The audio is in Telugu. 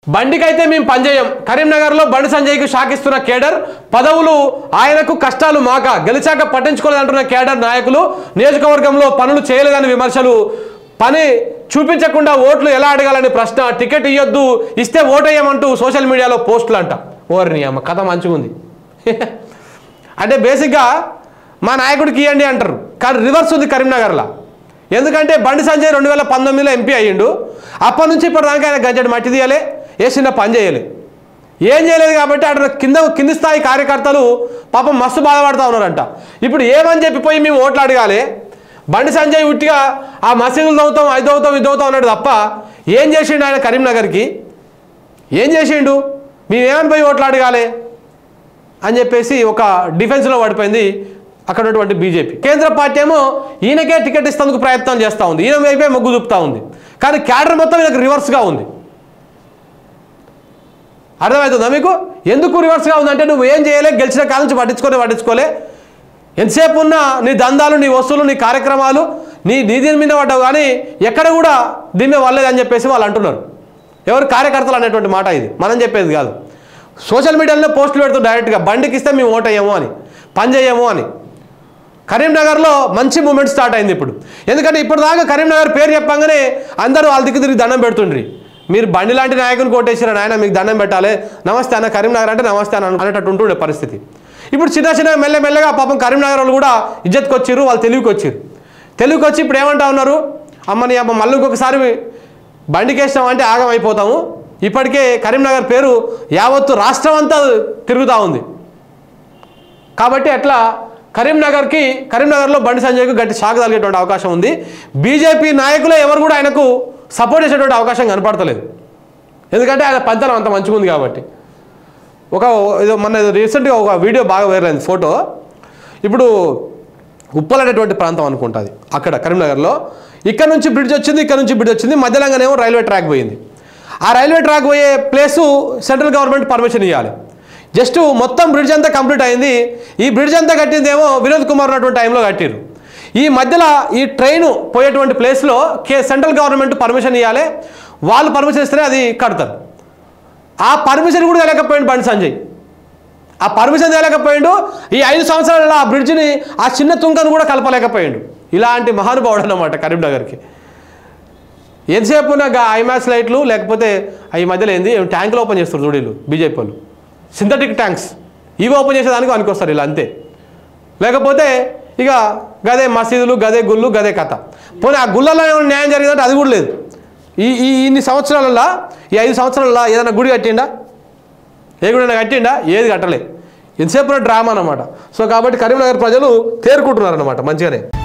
బండికైతే మేము పనిచేయం కరీంనగర్లో బండి సంజయ్కి షాకిస్తున్న కేడర్ పదవులు ఆయనకు కష్టాలు మాక గెలిచాక పట్టించుకోలేదంటున్న కేడర్ నాయకులు నియోజకవర్గంలో పనులు చేయలేదని విమర్శలు పని చూపించకుండా ఓట్లు ఎలా అడగాలని ప్రశ్న టికెట్ ఇవ్వద్దు ఇస్తే ఓటేయమంటూ సోషల్ మీడియాలో పోస్టులు అంట ఓరిని అమ్మ కథ మంచిగా ఉంది అంటే బేసిక్గా మా నాయకుడికి ఇవ్వండి అంటారు కానీ రివర్స్ ఉంది కరీంనగర్లో ఎందుకంటే బండి సంజయ్ రెండు వేల పంతొమ్మిదిలో ఎంపీ అయ్యిండు అప్పటి నుంచి ఇప్పటిదాకా ఆయన గంజడి మట్టి తీయాలి వేసిన పని చేయలే ఏం చేయలేదు కాబట్టి అక్కడ కింద కింది స్థాయి కార్యకర్తలు పాపం మస్తు బాధపడుతూ ఉన్నారంట ఇప్పుడు ఏమని చెప్పి పోయి మేము ఓట్లు అడగాలి బండి సంజయ్ ఉట్టిగా ఆ మసీదులు తవ్వుతాం అది తవ్వుతాం ఇది తవ్వుతాం అన్నాడు తప్ప ఏం చేసిండు ఆయన కరీంనగర్కి ఏం చేసిండు మేమేమని పోయి ఓట్లు అడగాలి అని చెప్పేసి ఒక డిఫెన్స్లో పడిపోయింది అక్కడ ఉన్నటువంటి బీజేపీ కేంద్ర పార్టీ ఏమో ఈయనకే టికెట్ ఇస్తేందుకు ప్రయత్నం చేస్తూ ఉంది ఈయన వైపే మొగ్గు చూపుతా ఉంది కానీ క్యాడర్ మొత్తం ఈయనకు రివర్స్గా ఉంది అర్థమవుతుందా మీకు ఎందుకు రివర్స్గా ఉందంటే నువ్వు ఏం చేయలే గెలిచిన కాలం నుంచి పట్టించుకోలే పట్టించుకోలే ఎంతసేపు ఉన్నా నీ దందాలు నీ వస్తువులు నీ కార్యక్రమాలు నీ నీ దీని మీద పడ్డావు కానీ ఎక్కడ కూడా దీని మీద వల్లేదని చెప్పేసి వాళ్ళు అంటున్నారు ఎవరు కార్యకర్తలు అనేటువంటి మాట ఇది మనం చెప్పేది కాదు సోషల్ మీడియాలో పోస్టులు పెడుతూ డైరెక్ట్గా బండికి ఇస్తే మేము ఓటయ్యాము అని పని చేయము అని కరీంనగర్లో మంచి మూమెంట్ స్టార్ట్ అయింది ఇప్పుడు ఎందుకంటే ఇప్పుడు దాకా కరీంనగర్ పేరు చెప్పంగానే అందరూ వాళ్ళ దిక్కు తిరిగి దండం పెడుతుండ్రి మీరు బండి లాంటి నాయకుని కొట్టేసారు నాయన మీకు దండం పెట్టాలి నమస్తే అన్న కరీంనగర్ అంటే నమస్తే అన్న అనేటట్టు ఉంటుండే పరిస్థితి ఇప్పుడు చిన్న చిన్న మెల్ల మెల్లగా పాపం కరీంనగర్ వాళ్ళు కూడా ఇజ్జత్కి వచ్చిర్రు వాళ్ళు తెలివికి వచ్చిర్రు తెలివికి వచ్చి ఇప్పుడు ఏమంటా ఉన్నారు అమ్మని అమ్మ మళ్ళీ ఇంకొకసారి బండికేసినాం అంటే ఆగం అయిపోతాము ఇప్పటికే కరీంనగర్ పేరు యావత్తు రాష్ట్రం అంతా తిరుగుతూ ఉంది కాబట్టి అట్లా కరీంనగర్కి కరీంనగర్లో బండి సంజయ్కు గట్టి షాక్ తగిలేటువంటి అవకాశం ఉంది బీజేపీ నాయకులే ఎవరు కూడా ఆయనకు సపోర్ట్ చేసేటువంటి అవకాశం కనపడతలేదు ఎందుకంటే ఆయన పంతనం అంత మంచిగా ఉంది కాబట్టి ఒక ఏదో మన రీసెంట్గా ఒక వీడియో బాగా వైరల్ అయింది ఫోటో ఇప్పుడు ఉప్పల్ అనేటువంటి ప్రాంతం అనుకుంటుంది అక్కడ కరీంనగర్లో ఇక్కడ నుంచి బ్రిడ్జ్ వచ్చింది ఇక్కడ నుంచి బ్రిడ్జ్ వచ్చింది మధ్యలోనేమో రైల్వే ట్రాక్ పోయింది ఆ రైల్వే ట్రాక్ పోయే ప్లేసు సెంట్రల్ గవర్నమెంట్ పర్మిషన్ ఇవ్వాలి జస్ట్ మొత్తం బ్రిడ్జ్ అంతా కంప్లీట్ అయింది ఈ బ్రిడ్జ్ అంతా కట్టిందేమో వినోద్ కుమార్ ఉన్నటువంటి టైంలో కట్టిరు ఈ మధ్యలో ఈ ట్రైన్ పోయేటువంటి ప్లేస్లో కే సెంట్రల్ గవర్నమెంట్ పర్మిషన్ ఇవ్వాలి వాళ్ళు పర్మిషన్ ఇస్తేనే అది కడతారు ఆ పర్మిషన్ కూడా లేకపోయింది బండి సంజయ్ ఆ పర్మిషన్ తేలేకపోయిండు ఈ ఐదు సంవత్సరాలలో ఆ బ్రిడ్జిని ఆ చిన్న తుంకను కూడా కలపలేకపోయిండు ఇలాంటి మహానుభావుడు అన్నమాట కరీంనగర్కి ఎంతసేపు నాకు ఐమాక్స్ లైట్లు లేకపోతే ఈ మధ్యలో ఏంది ట్యాంకులు ఓపెన్ చేస్తారు చూడీలు బీజేపీ వాళ్ళు సింథటిక్ ట్యాంక్స్ ఇవి ఓపెన్ చేసేదానికి వానికి వస్తారు ఇలా అంతే లేకపోతే ఇక గదే మసీదులు గదే గుళ్ళు గదే కథ పోనీ ఆ గుళ్ళలో ఏమైనా న్యాయం జరిగిందంటే అది కూడా లేదు ఈ ఈ ఇన్ని సంవత్సరాలలో ఈ ఐదు సంవత్సరాలలో ఏదైనా గుడి కట్టిండా ఏ గుడి కట్టిండా ఏది కట్టలే ఎంతసేపు డ్రామా అనమాట సో కాబట్టి కరీంనగర్ ప్రజలు తేరుకుంటున్నారు అనమాట మంచిగానే